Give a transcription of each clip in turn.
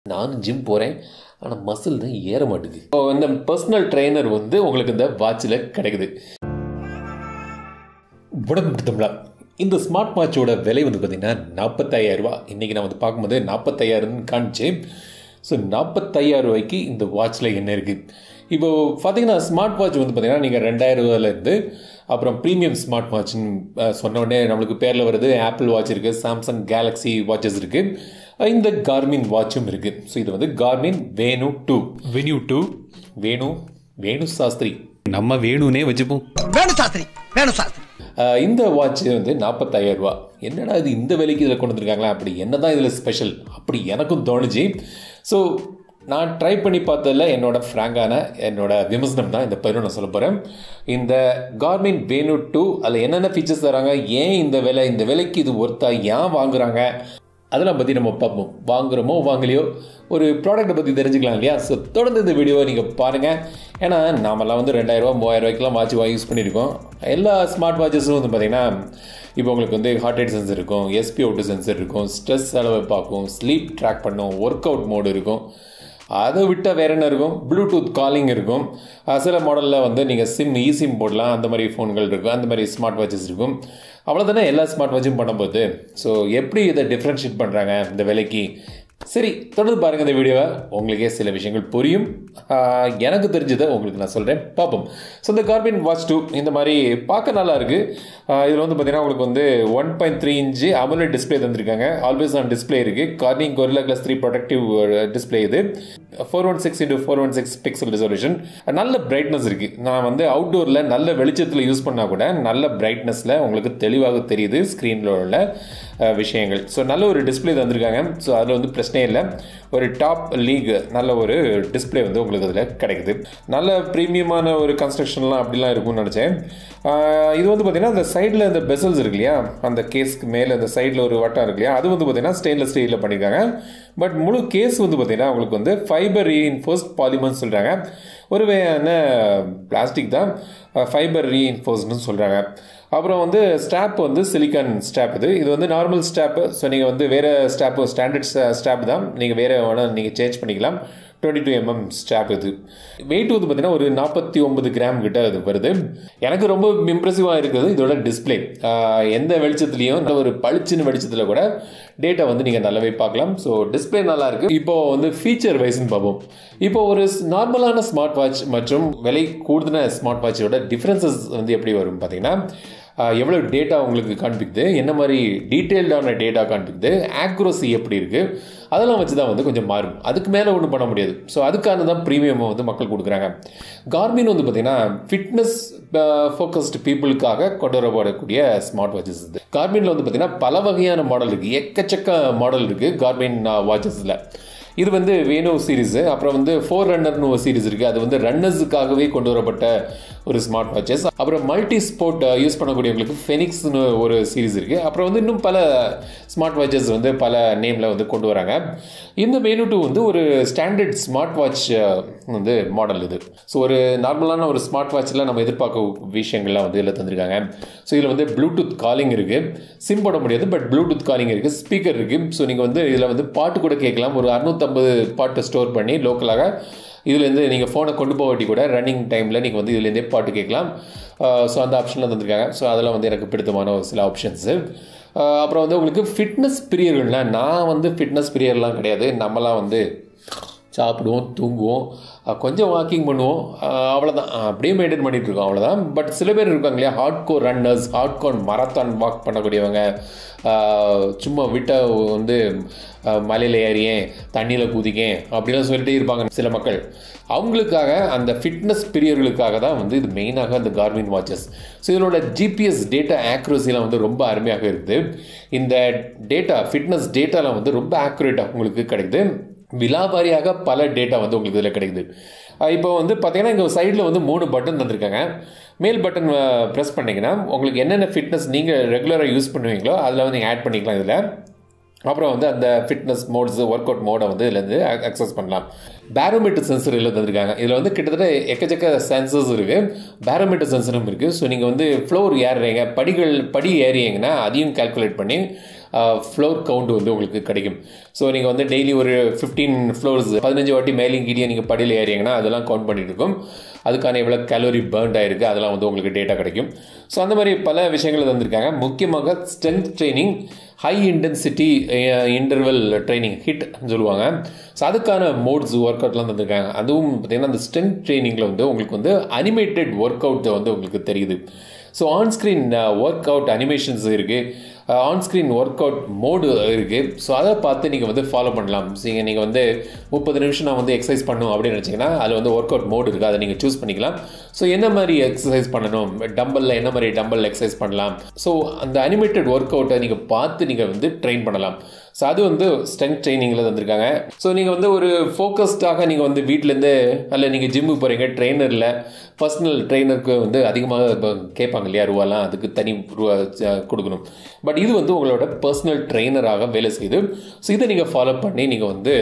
நானும் ஜிம் போகிறேன் ஆனால் மசில் தான் ஏற மாட்டேங்குது இப்போ இந்த பர்சனல் ட்ரெயினர் வந்து உங்களுக்கு இந்த வாட்சில் கிடைக்குது உடம்புல இந்த ஸ்மார்ட் வாட்சோட விலை வந்து பார்த்திங்கன்னா நாற்பத்தாயிரம் ரூபா இன்றைக்கி நான் வந்து பார்க்கும்போது நாற்பத்தாயிரம்னு காமிச்சு ஸோ நாற்பத்தாயிரம் ரூபாய்க்கு இந்த வாட்சில் என்ன இருக்குது இப்போ பார்த்தீங்கன்னா ஸ்மார்ட் வாட்ச் வந்து பார்த்தீங்கன்னா நீங்கள் ரெண்டாயிரம் ரூபாயிலேருந்து அப்புறம் ப்ரீமியம் ஸ்மார்ட் வாட்ச்னு சொன்ன உடனே நம்மளுக்கு பேரில் வருது ஆப்பிள் வாட்ச் இருக்குது சாம்சங் கேலக்ஸி வாட்சஸ் இருக்குது இந்த கார்மின் வாட்சும் இருக்குது ஸோ இது வந்து Garmin Venu two venue two Venu Venu Shastri நம்ம வேணும்னே வச்சுப்போம் வேணு சாஸ்திரி வேணு சாஸ்திரி ஆஹ் இந்த வாட்ச் வந்து நாற்பத்தாயிரம் ரூபா என்னடா இது இந்த விலைக்கு இதில் கொண்டு வந்திருக்காங்களா அப்படி என்ன தான் இதில் ஸ்பெஷல் அப்படி எனக்கும் தோணுச்சு ஸோ நான் ட்ரை பண்ணி பார்த்ததில் என்னோட ஃப்ராங்கான என்னோட விமர்சனம் தான் இந்த பதிவு நான் சொல்ல போகிறேன் இந்த கார்மின் வேணு டூ அதில் என்னென்ன ஃபீச்சர்ஸ் தராங்க ஏன் இந்த விலை இந்த விலைக்கு இது ஒர்த்தா ஏன் வாங்குறாங்க அதெல்லாம் பற்றி நம்ம பார்ப்போம் வாங்குறோமோ வாங்கலையோ ஒரு ப்ராடக்ட்டை பற்றி தெரிஞ்சுக்கலாம் இல்லையா ஸோ தொடர்ந்து இந்த வீடியோவை நீங்கள் பாருங்கள் ஏன்னா நாமெல்லாம் வந்து ரெண்டாயிரரூவா மூவாயிரம் ரூபாய்க்குலாம் வாட்ச் வாங்கி யூஸ் பண்ணியிருக்கோம் எல்லா ஸ்மார்ட் வாட்சஸும் வந்து பார்த்திங்கன்னா இப்போ உங்களுக்கு வந்து ஹார்ட் ரேட் சென்சர் இருக்கும் எஸ்பிஓட்டு சென்சர் இருக்கும் ஸ்ட்ரெஸ் அளவை பார்க்கும் ஸ்லீப் ட்ராக் பண்ணும் ஒர்க் அவுட் மோடு இருக்கும் அதை விட்டால் வேற என்ன இருக்கும் ப்ளூடூத் காலிங் இருக்கும் அஹ் சில மாடலில் வந்து நீங்கள் சிம் இ சிம் போடலாம் அந்த மாதிரி ஃபோன்கள் இருக்கும் அந்த மாதிரி ஸ்மார்ட் வாட்சஸ் இருக்கும் அவ்வளோதானே எல்லா ஸ்மார்ட் வாட்சும் பண்ணும்போது ஸோ எப்படி இதை டிஃப்ரென்ஷியேட் பண்ணுறாங்க இந்த விலைக்கு சரி தொடர்ந்து பாருங்கள் இந்த வீடியோவை உங்களுக்கே சில விஷயங்கள் புரியும் ஆஹ் எனக்கு தெரிஞ்சதை உங்களுக்கு நான் சொல்கிறேன் பார்ப்போம் ஸோ இந்த கார்பின் வாட்ச் டூ இந்த மாதிரி பார்க்க நல்லா இருக்குது இதில் வந்து பார்த்தீங்கன்னா உங்களுக்கு வந்து one point three inch amoled display தந்திருக்காங்க ஆல்வேஸ் ஆன் டிஸ்பிளே இருக்குது Corning Gorilla Glass three protective display இது four one six into four one six pixel resolution நல்ல பிரைட்னஸ் இருக்குது நான் வந்து அவுட்டோரில் நல்ல வெளிச்சத்தில் யூஸ் பண்ணால் கூட நல்ல பிரைட்னஸில் உங்களுக்கு தெளிவாக தெரியுது ஸ்க்ரீனில் உள்ள அஹ், விஷயங்கள் ஸோ நல்ல ஒரு டிஸ்பிளே தந்திருக்காங்க ஸோ அதில் வந்து பிரச்சனையே இல்லை ஒரு டாப் லீக் நல்ல ஒரு டிஸ்பிளே வந்து உங்களுக்கு அதில் கிடைக்குது நல்ல ப்ரீமியமான ஒரு கன்ஸ்ட்ரக்ஷன்லாம் அப்படிலாம் இருக்கும்னு நினச்சேன் ஆஹ் இது வந்து பார்த்தீங்கன்னா அந்த சைடில் இந்த பெசல்ஸ் இருக்கு இல்லையா அந்த கேஸ்க்கு மேலே அந்த சைடில் ஒரு வட்டம் இருக்கு இல்லையா அது வந்து பார்த்தீங்கன்னா ஸ்டெயின்லெஸ் ஸ்டீலில் பண்ணியிருக்காங்க பட் முழு கேஸ் வந்து பார்த்தீங்கன்னா உங்களுக்கு வந்து ஃபைபர் ரீஇன்ஃபோர்ஸ்ட் பாலிமர்னு சொல்கிறாங்க ஒரு வகையான பிளாஸ்டிக் தான் ஃபைபர் ரீஇன்ஃபோர்ஸ்னு சொல்கிறாங்க அப்புறம் வந்து ஸ்டாப் வந்து சிலிக்கான் ஸ்டாப் இது இது வந்து நார்மல் ஸ்டாப்பு ஸோ நீங்கள் வந்து வேறு ஸ்டாப்பு ஸ்டாண்டர்ட் ஸ்டாப் தான் நீங்கள் வேறு வேணால் நீங்கள் சேஞ்ச் பண்ணிக்கலாம் டுவெண்ட்டி டூ எம்எம் ஸ்டாப் இது வெயிட் வந்து பார்த்தீங்கன்னா ஒரு நாற்பத்தி ஒன்பது கிராம் கிட்ட அது வருது எனக்கு ரொம்ப இம்ப்ரெசிவாக இருக்குது இதோட டிஸ்பிளே எந்த வெளிச்சத்துலேயும் நல்ல ஒரு பளிச்சுன்னு வெளிச்சத்தில் கூட டேட்டா வந்து நீங்கள் நல்லாவே பார்க்கலாம் ஸோ டிஸ்பிளே நல்லா இருக்கு இப்போ வந்து ஃபீச்சர் வைஸ்னு பார்ப்போம் இப்போ ஒரு நார்மலான ஸ்மார்ட் வாட்ச் மற்றும் விலை கூடுதலான ஸ்மார்ட் வாட்சோட டிஃப்ரென்சஸ் வந்து எப்படி வரும் பார்த்தீங்கன்னா ஆஹ் எவ்வளோ டேட்டா உங்களுக்கு காண்பிக்குது என்ன மாதிரி டீட்டெயில்டான டேட்டா காண்பிக்குது ஆக்யூரசி எப்படி இருக்குது அதெல்லாம் வச்சு தான் வந்து கொஞ்சம் மாறும் அதுக்கு மேலே ஒன்றும் பண்ண முடியாது ஸோ அதுக்கான தான் ப்ரீமியம் வந்து மக்கள் கொடுக்குறாங்க கார்மின் வந்து பார்த்தீங்கன்னா ஃபிட்னஸ் ஃபோக்கஸ்டு பீப்புளுக்காக கொண்டு வரப்படக்கூடிய ஸ்மார்ட் வாட்சஸ் இது கார்மினில் வந்து பார்த்தீங்கன்னா பல வகையான மாடல் இருக்குது எக்கச்சக்க மாடல் இருக்குது கார்மின் வாட்சஸில் இது வந்து வேணு சீரிஸு அப்புறம் வந்து ஃபோர் ரன்னர்னு ஒரு சீரிஸ் இருக்குது அது வந்து ரன்னர்ஸுக்காகவே கொண்டு வரப்பட்ட ஒரு ஸ்மார்ட் வாட்சஸ் அப்புறம் மல்டி ஸ்போர்ட் யூஸ் பண்ணக்கூடியவங்களுக்கு ஃபெனிக்ஸ்னு ஒரு சீரிஸ் இருக்குது அப்புறம் வந்து இன்னும் பல ஸ்மார்ட் வாட்சஸ் வந்து பல நேமில் வந்து கொண்டு வராங்க இந்த வேணு டூ வந்து ஒரு ஸ்டாண்டர்ட் ஸ்மார்ட் வாட்ச் வந்து மாடல் இது ஸோ ஒரு நார்மலான ஒரு ஸ்மார்ட் வாட்சில் நம்ம எதிர்பார்க்க விஷயங்கள்லாம் வந்து இதில் தந்திருக்காங்க ஸோ இதில் வந்து ப்ளூடூத் காலிங் இருக்குது சிம் போட முடியாது பட் ப்ளூடூத் காலிங் இருக்குது ஸ்பீக்கர் இருக்குது ஸோ நீங்கள் வந்து இதில் வந்து பாட்டு கூட கேட்கலாம் ஒரு அறுநூத்தம்பது பாட்டை ஸ்டோர் பண்ணி லோக்கலாக இதுலேருந்து நீங்கள் ஃபோனை கொண்டு போகாட்டி கூட ரன்னிங் டைமில் நீங்கள் வந்து இதுலேருந்தே பாட்டு கேட்கலாம் ஸோ அந்த ஆப்ஷன்லாம் தந்திருக்காங்க ஸோ அதெல்லாம் வந்து எனக்கு பிடித்தமான ஒரு சில ஆப்ஷன்ஸு அப்புறம் வந்து உங்களுக்கு ஃபிட்னஸ் பிரியர்கள்லாம் நான் வந்து ஃபிட்னஸ் பிரியர்லாம் கிடையாது நம்மலாம் வந்து சாப்பிடுவோம் தூங்குவோம் அஹ் கொஞ்சம் வாக்கிங் பண்ணுவோம் அஹ் அவ்வளவுதான் அஹ் அப்படியே மெயின்டைன் பண்ணிட்டு இருக்கோம் அவ்வளோதான் பட் சில பேர் இருக்காங்க இல்லையா hard core runners hard core marathon walk பண்ணக்கூடியவங்க அஹ் சும்மா விட்ட வந்து அஹ் மலையில் ஏறியேன் தண்ணியில் குதிக்கேன் அப்படிலாம் சொல்லிட்டே இருப்பாங்க சில மக்கள் அவங்களுக்காக அந்த ஃபிட்னஸ் பிரியர்களுக்காக தான் வந்து இது மெயினாக அந்த கார்மின் வாட்சஸ் ஸோ இதனோட ஜிபிஎஸ் டேட்டா ஆக்யூரஸிலாம் வந்து ரொம்ப அருமையாக இருக்குது இந்த டேட்டா ஃபிட்னஸ் டேட்டாலாம் வந்து ரொம்ப ஆக்யூரேட்டாக உங்களுக்கு கிடைக்குது விலாவாரியாக பல டேட்டா வந்து உங்களுக்கு இதில் கிடைக்குது அஹ் இப்போ வந்து பார்த்தீங்கன்னா இங்கே சைடில் வந்து மூணு பட்டன் தந்திருக்காங்க மேல் பட்டன் ப்ரெஸ் பண்ணிங்கன்னா உங்களுக்கு என்னென்ன ஃபிட்னஸ் நீங்கள் ரெகுலராக யூஸ் பண்ணுவீங்களோ அதில் வந்து நீங்கள் ஆட் பண்ணிக்கலாம் இதில் அப்புறம் வந்து அந்த ஃபிட்னஸ் மோட்ஸ் ஒர்க் அவுட் மோடை வந்து இதுலேருந்து அக்சஸ் பண்ணலாம் பேரோமீட்டர் சென்சர் இதில் தந்திருக்காங்க இதில் வந்து கிட்டத்தட்ட எக்கச்சக்க சென்சர்ஸ் இருக்குது பேரோமீட்டர் சென்சரும் இருக்குது ஸோ நீங்கள் வந்து ஃப்ளோர் ஏறுறீங்க படிகள் படி ஏறிங்கன்னா அதையும் கால்குலேட் பண்ணி ஃப்ளோர் கவுண்ட் வந்து உங்களுக்கு கிடைக்கும் ஸோ நீங்கள் வந்து டெய்லி ஒரு ஃபிஃப்டீன் ஃப்ளோர்ஸ் பதினஞ்சு வாட்டி மேலேயும் கீழே நீங்கள் படியில் ஏறிங்கன்னா அதெல்லாம் கவுண்ட் பண்ணிட்டு இருக்கும் அதுக்கான எவ்வளோ கலோரி பேர்ன்ட் ஆயிருக்கு அதெல்லாம் வந்து உங்களுக்கு டேட்டா கிடைக்கும் ஸோ அந்த மாதிரி பல விஷயங்கள் தந்திருக்காங்க முக்கியமாக strength training high intensity interval training HIIT சொல்லுவாங்க ஸோ அதுக்கான மோட்ஸ் ஒர்க் அவுட்லாம் தந்திருக்காங்க அதுவும் பார்த்தீங்கன்னா அந்த ஸ்ட்ரென்த் ட்ரைனிங்கில் வந்து உங்களுக்கு வந்து அனிமேட்டட் ஒர்க் அவுட் வந்து உங்களுக்கு தெரியுது so on screen work out animations இருக்குது on screen work out mode இருக்குது ஸோ அதை பார்த்து நீங்கள் வந்து ஃபாலோ பண்ணலாம் நீங்கள் நீங்கள் வந்து முப்பது நிமிஷம் நான் வந்து எக்ஸசைஸ் பண்ணணும் அப்படின்னு நினச்சிங்கன்னா அதில் வந்து ஒர்க் அவுட் மோடு இருக்குது அதை நீங்கள் சூஸ் பண்ணிக்கலாம் ஸோ என்ன மாதிரி எக்ஸசைஸ் பண்ணணும் டம்பலில் என்ன மாதிரி டம்பல் எக்ஸசைஸ் பண்ணலாம் ஸோ அந்த அனிமேட்டட் ஒர்க் அவுட்டை நீங்கள் பார்த்து நீங்கள் வந்து ட்ரெயின் பண்ணலாம் ஸோ அது வந்து ஸ்ட்ரென்த் ட்ரைனிங்கில் தந்திருக்காங்க ஸோ நீங்கள் வந்து ஒரு ஃபோக்கஸ்டாக நீங்கள் வந்து வீட்டிலேருந்து அல்ல நீங்கள் ஜிம்முக்கு போகிறீங்க ட்ரெயினரில் பர்சனல் ட்ரெயினருக்கு வந்து அதிகமாக இப்போ கேட்பாங்க இல்லையா ரூபாலாம் அதுக்கு தனி ரூபா கொடுக்கணும் பட் இது வந்து உங்களோட பர்சனல் ட்ரெயினராக வேலை செய்யுது ஸோ இதை நீங்கள் ஃபாலோ பண்ணி நீங்கள் வந்து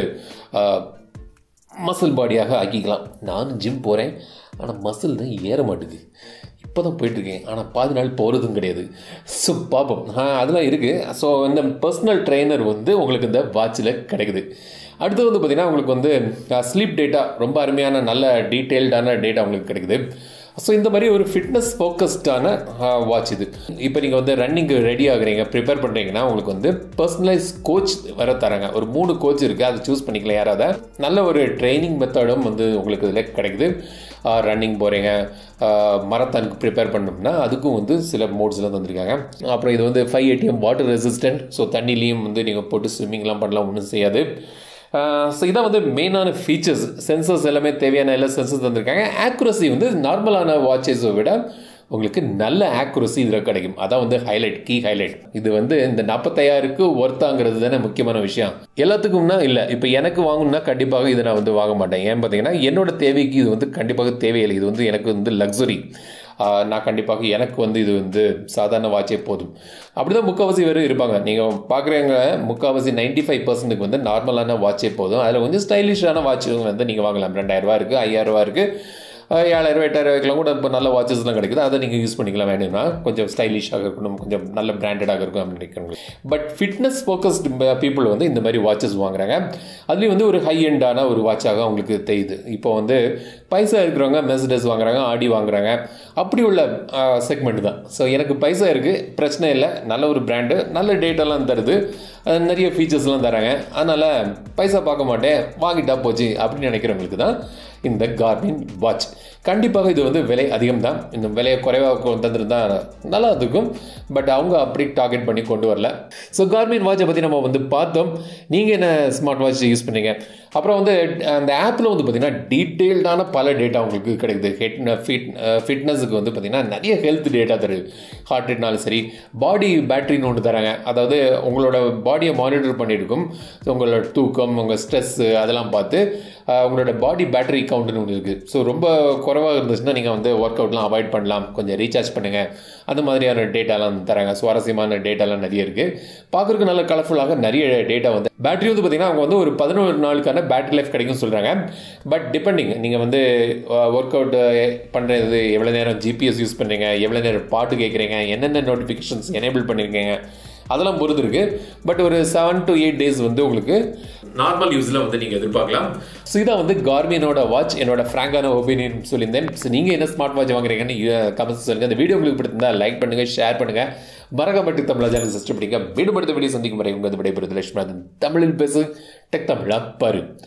மசில் பாடியாக ஆக்கிக்கலாம் நானும் ஜிம் போகிறேன் ஆனால் மசில் தான் ஏற மாட்டேங்குது இப்போ தான் போயிட்டுருக்கேன் ஆனால் பாதி நாள் போகிறதும் கிடையாது ஸோ பார்ப்போம் அதெல்லாம் இருக்குது ஸோ இந்த பர்சனல் ட்ரெயினர் வந்து உங்களுக்கு இந்த வாட்சில் கிடைக்குது அடுத்து வந்து பார்த்திங்கன்னா உங்களுக்கு வந்து ஸ்லீப் டேட்டா ரொம்ப அருமையான நல்ல டீட்டெயில்டான டேட்டா உங்களுக்கு கிடைக்குது ஸோ இந்த மாதிரி ஒரு ஃபிட்னஸ் ஃபோக்கஸ்டான வாட்ச் இது இப்போ நீங்கள் வந்து ரன்னிங்கு ரெடி ஆகுறீங்க ப்ரிப்பேர் பண்ணுறீங்கன்னா உங்களுக்கு வந்து பர்சனலைஸ் கோச் வர தராங்க ஒரு மூணு கோச் இருக்குது அதை சூஸ் பண்ணிக்கலாம் யாராவது நல்ல ஒரு ட்ரைனிங் மெத்தடும் வந்து உங்களுக்கு இதில் கிடைக்குது ரன்னிங் போகிறீங்க மரத்தானுக்கு ப்ரிப்பேர் பண்ணோம்னா அதுக்கும் வந்து சில மோட்ஸ்லாம் தந்திருக்காங்க அப்புறம் இது வந்து five ATM water resistant so தண்ணிலையும் வந்து நீங்கள் போட்டு ஸ்விம்மிங்லாம் பண்ணலாம் ஒன்றும் செய்யாது ஸோ இதான் வந்து மெயினான ஃபீச்சர்ஸ் சென்சர்ஸ் எல்லாமே தேவையான எல்லா சென்சர்ஸ் தந்திருக்காங்க ஆக்குரஸி வந்து நார்மலான வாட்சஸை விட உங்களுக்கு நல்ல ஆக்குரஸி இதில் கிடைக்கும் அதான் வந்து ஹைலைட் கீ ஹைலைட் இது வந்து இந்த நாற்பத்தையாயிருக்கு ஒர்த்தாங்கிறது தானே முக்கியமான விஷயம் எல்லாத்துக்கும்னா இல்லை இப்போ எனக்கு வாங்கணும்னா கண்டிப்பாக இதை நான் வந்து வாங்க மாட்டேன் ஏன் பார்த்தீங்கன்னா என்னோட தேவைக்கு இது வந்து கண்டிப்பாக தேவையில்லை இது வந்து எனக்கு வந்து லக்ஸுரி நான் கண்டிப்பாக எனக்கு வந்து இது வந்து சாதாரண வாட்சே போதும் அப்படி தான் முக்கால்வாசி பேர் இருப்பாங்க நீங்கள் பார்க்குறவங்க முக்கால்வாசி நைன்டி ஃபைவ் பர்சன்ட்டுக்கு வந்து நார்மலான வாட்சே போதும் அதில் கொஞ்சம் ஸ்டைலிஷான வாட்ச் வந்து நீங்கள் வாங்கலாம் ரெண்டாயிரரூவா இருக்குது ஐயாயிரரூவா இருக்குது ஏழாயிரம் எட்டாயிரம் ரூபாய்க்குலாம் கூட இப்போ நல்ல வாட்சஸ்லாம் கிடைக்குது அதை நீங்கள் யூஸ் பண்ணிக்கலாம் வேணும்னா கொஞ்சம் ஸ்டைலிஷாக இருக்கணும் கொஞ்சம் நல்ல பிராண்டடாக இருக்கும் அப்படின்னு நினைக்கிறவங்க பட் ஃபிட்னஸ் ஃபோக்கஸ்டு பீப்புள் வந்து இந்த மாதிரி வாட்சஸ் வாங்குறாங்க அதுலேயும் வந்து ஒரு ஹை எண்டான ஒரு வாட்சாக அவங்களுக்கு தெரியுது இப்போ வந்து பைசா இருக்கிறவங்க மெர்சடஸ் வாங்குறாங்க ஆடி வாங்குறாங்க அப்படி உள்ள செக்மெண்ட் தான் ஸோ எனக்கு பைசா இருக்குது பிரச்சனை இல்லை நல்ல ஒரு பிராண்டு நல்ல டேட்டெல்லாம் தருது நிறைய ஃபீச்சர்ஸ்லாம் தராங்க அதனால் பைசா பார்க்க மாட்டேன் வாங்கிட்டா போச்சு அப்படின்னு நினைக்கிறவங்களுக்கு தான் இந்த கார்மின் வாட்ச் கண்டிப்பாக இது வந்து விலை அதிகம் தான் இந்த விலையை குறைவாக தந்துருந்தா நல்லா இருக்கும் பட் அவங்க அப்படி டார்கெட் பண்ணி கொண்டு வரல ஸோ கார்மின் வாட்சை பற்றி நம்ம வந்து பார்த்தோம் நீங்கள் என்ன ஸ்மார்ட் வாட்ச் யூஸ் பண்ணீங்க அப்புறம் வந்து அந்த ஆப்பில் வந்து பார்த்திங்கன்னா டீட்டெயில்டான பல டேட்டா உங்களுக்கு கிடைக்குது ஹெட் ஃபிட் ஃபிட்னஸுக்கு வந்து பார்த்திங்கன்னா நிறைய ஹெல்த் டேட்டா தருது ஹார்ட் ரேட்னாலும் சரி பாடி பேட்டரின்னு ஒன்று தராங்க அதாவது உங்களோட பாடியை மானிட்டர் பண்ணியிருக்கும் உங்களோட தூக்கம் உங்கள் ஸ்ட்ரெஸ்ஸு அதெல்லாம் பார்த்து உங்களோட பாடி பேட்டரி கவுண்ட்னு ஒன்று இருக்குது ஸோ ரொம்ப குறைவாக இருந்துச்சுன்னா நீங்கள் வந்து ஒர்க் அவுட்லாம் அவாய்ட் பண்ணலாம் கொஞ்சம் ரீசார்ஜ் பண்ணுங்கள் அந்த மாதிரியான டேட்டாலாம் தராங்க சுவாரஸ்யமான டேட்டாலாம் நிறைய இருக்குது பார்க்குறதுக்கு நல்ல கலர்ஃபுல்லாக நிறைய டேட்டா வந்து பேட்டரி வந்து பார்த்திங்கன்னா அவங்க வந்து ஒரு பதினோரு நாளுக்கான பேட்டரி லைஃப் கிடைக்கும் சொல்கிறாங்க பட் டிபெண்டிங் நீங்கள் வந்து ஒர்க் அவுட் பண்ணுறது எவ்வளோ நேரம் ஜிபிஎஸ் யூஸ் பண்ணுறீங்க எவ்வளோ நேரம் பாட்டு கேட்குறீங்க என்னென்ன நோட்டிஃபிகேஷன்ஸ் எனேபிள் பண்ணியிருக்கீங்க அதெல்லாம் பொறுத்து இருக்கு பட் ஒரு செவன் டு எயிட் டேஸ் வந்து உங்களுக்கு நார்மல் யூஸில் வந்து நீங்கள் எதிர்பார்க்கலாம் ஸோ இதான் வந்து கார்மியனோட வாட்ச் என்னோட ஃப்ராங்கான ஒப்பீனியன் சொல்லியிருந்தேன் ஸோ நீங்கள் என்ன ஸ்மார்ட் வாட்ச் வாங்குறீங்கன்னு கமெண்ட்ஸ் சொல்லுங்கள் அந்த வீடியோ உங்களுக்கு பிடிச்சிருந்தா லைக் பண்ணுங்கள் ஷேர் பண்ணுங்கள் மறக்கப்பட்டு தமிழ் சேனல் சிஸ்டம் பிடிங்க வீடு படுத்த வீடியோ சந்திக்கும் வரை உங்கள் விடைபெறுது லட்சுமணன் தமிழில் பேசு டெக் தமிழா பாரு